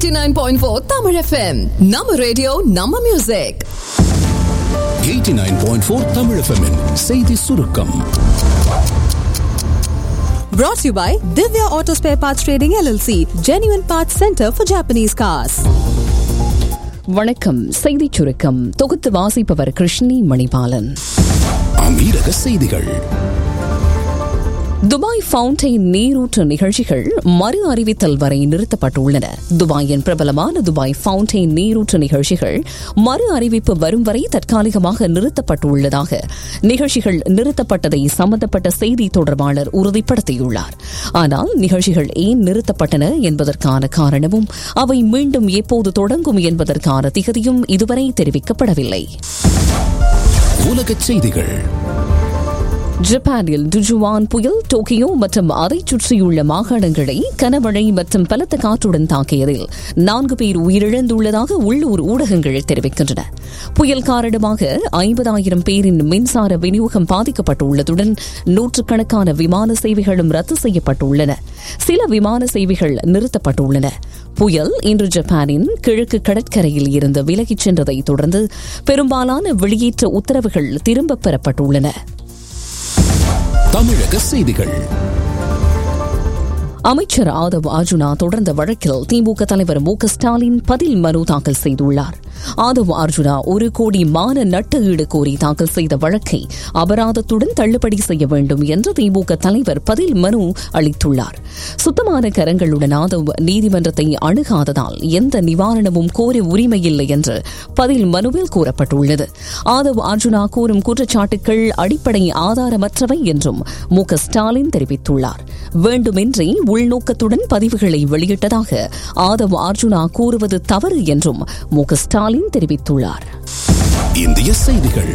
89.4 Tamil FM நம்ம radio நம்ம music 89.4 Tamil FM -இன் செய்தி சுருக்கம் Brought to you by Divya Auto Spare Parts Trading LLC, Genuine Parts Center for Japanese Cars. வணக்கம் செய்திச் சுருக்கம் தொகுத்து வாசிப்பவர் கிருஷ்ணி மணிபாலன் அமீரக செய்திகள் துபாய் ஃபவுண்டைன் நீரூற்று நிகழ்ச்சிகள் மறு அறிவித்தல் வரை நிறுத்தப்பட்டுள்ளன துபாயின் பிரபலமான துபாய் ஃபவுண்டைன் நீரூற்று நிகழ்ச்சிகள் மறு அறிவிப்பு வரும் வரை தற்காலிகமாக நிறுத்தப்பட்டுள்ளதாக நிகழ்ச்சிகள் நிறுத்தப்பட்டதை சம்பந்தப்பட்ட செய்தி தொடர்பாளர் உறுதிப்படுத்தியுள்ளார் ஆனால் நிகழ்ச்சிகள் ஏன் நிறுத்தப்பட்டன என்பதற்கான காரணமும் அவை மீண்டும் எப்போது தொடங்கும் என்பதற்கான திகதியும் இதுவரை தெரிவிக்கப்படவில்லை உலகச் செய்திகள் ஜப்பானில் டுஜுவான் புயல் டோக்கியோ மற்றும் அதைச் சுற்றியுள்ள மாகாணங்களை கனமழை மற்றும் பலத்த காற்றுடன் தாக்கியதில் நான்கு பேர் உயிரிழந்துள்ளதாக உள்ளூர் ஊடகங்கள் தெரிவிக்கின்றன புயல் காரணமாக ஐம்பதாயிரம் பேரின் மின்சார விநியோகம் பாதிக்கப்பட்டுள்ளதுடன் நூற்றுக்கணக்கான விமான சேவைகளும் ரத்து செய்யப்பட்டுள்ளன சில விமான சேவைகள் நிறுத்தப்பட்டுள்ளன புயல் இன்று ஜப்பானின் கிழக்கு கடற்கரையில் இருந்து விலகிச் சென்றதை தொடர்ந்து பெரும்பாலான வெளியேற்ற உத்தரவுகள் திரும்பப் பெறப்பட்டுள்ளன தமிழக செய்திகள் அமைச்சர் ஆதவ் அர்ஜுனா தொடர்ந்த வழக்கில் திமுக தலைவர் மு க ஸ்டாலின் பதில் மனு தாக்கல் செய்துள்ளார் ஆதவ் அர்ஜுனா ஒரு கோடி மான நட்டு ஈடு கோரி தாக்கல் செய்த வழக்கை அபராதத்துடன் தள்ளுபடி செய்ய வேண்டும் என்று திமுக தலைவர் பதில் மனு அளித்துள்ளார் சுத்தமான கரங்களுடன் ஆதவ் நீதிமன்றத்தை அணுகாததால் எந்த நிவாரணமும் கோர உரிமையில்லை என்று பதில் மனுவில் கூறப்பட்டுள்ளது ஆதவ் அர்ஜுனா கூறும் குற்றச்சாட்டுகள் அடிப்படை ஆதாரமற்றவை என்றும் மு க ஸ்டாலின் தெரிவித்துள்ளார் வேண்டுமென்றே உள்நோக்கத்துடன் பதிவுகளை வெளியிட்டதாக ஆதவ் அர்ஜுனா கூறுவது தவறு என்றும் மு க ஸ்டாலின் தெரிவித்துள்ளார் இந்திய செய்திகள்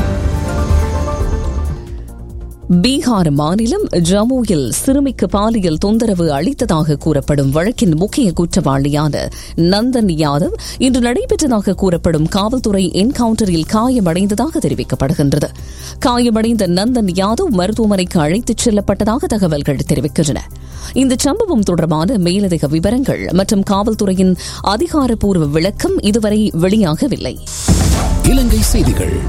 பீகார் மாநிலம் ஜம்முவில் சிறுமிக்கு பாலியல் தொந்தரவு அளித்ததாக கூறப்படும் வழக்கின் முக்கிய குற்றவாளியான நந்தன் யாதவ் இன்று நடைபெற்றதாக கூறப்படும் காவல்துறை என்கவுண்டரில் காயமடைந்ததாக தெரிவிக்கப்படுகின்றது காயமடைந்த நந்தன் யாதவ் மருத்துவமனைக்கு அழைத்துச் செல்லப்பட்டதாக தகவல்கள் தெரிவிக்கின்றன இந்த சம்பவம் தொடர்பான மேலதிக விவரங்கள் மற்றும் காவல்துறையின் அதிகாரப்பூர்வ விளக்கம் இதுவரை வெளியாகவில்லை இலங்கை செய்திகள்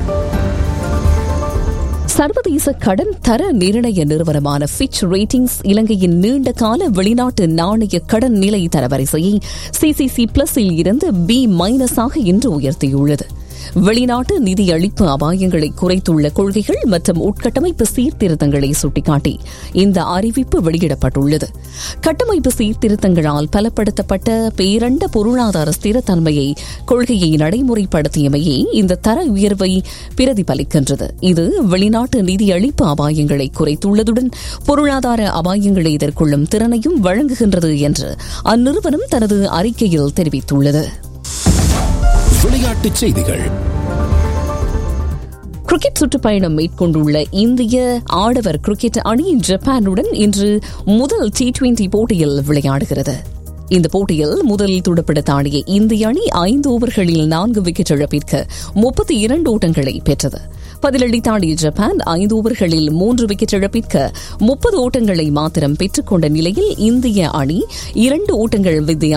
சர்வதேச கடன் தர நிர்ணய நிறுவனமான ஃபிச் ரேட்டிங்ஸ் இலங்கையின் நீண்ட கால வெளிநாட்டு நாணய கடன் நிலை தரவரிசையை சிசிசி பிளஸில் இருந்து பி மைனஸாக இன்று உயர்த்தியுள்ளது வெளிநாட்டு நிதியளிப்பு அபாயங்களை குறைத்துள்ள கொள்கைகள் மற்றும் உட்கட்டமைப்பு சீர்திருத்தங்களை சுட்டிக்காட்டி இந்த அறிவிப்பு வெளியிடப்பட்டுள்ளது கட்டமைப்பு சீர்திருத்தங்களால் பலப்படுத்தப்பட்ட பேரண்ட பொருளாதார ஸ்திரத்தன்மையை கொள்கையை நடைமுறைப்படுத்தியமையே இந்த தர உயர்வை பிரதிபலிக்கின்றது இது வெளிநாட்டு நிதியளிப்பு அபாயங்களை குறைத்துள்ளதுடன் பொருளாதார அபாயங்களை எதிர்கொள்ளும் திறனையும் வழங்குகின்றது என்று அந்நிறுவனம் தனது அறிக்கையில் தெரிவித்துள்ளது விளையாட்டுச் செய்திகள் கிரிக்கெட் சுற்றுப்பயணம் மேற்கொண்டுள்ள இந்திய ஆடவர் கிரிக்கெட் அணி ஜப்பானுடன் இன்று முதல் டி டுவெண்டி போட்டியில் விளையாடுகிறது இந்த போட்டியில் முதலில் துடுப்படுத்த ஆடிய இந்திய அணி ஐந்து ஓவர்களில் நான்கு விக்கெட் இழப்பிற்கு முப்பத்தி இரண்டு ஓட்டங்களை பெற்றது பதிலளித்த ஆடிய ஜப்பான் ஐந்து ஓவர்களில் மூன்று விக்கெட் இழப்பிற்கு முப்பது ஓட்டங்களை மாத்திரம் பெற்றுக்கொண்ட நிலையில் இந்திய அணி இரண்டு ஓட்டங்கள் வித்தியாசம்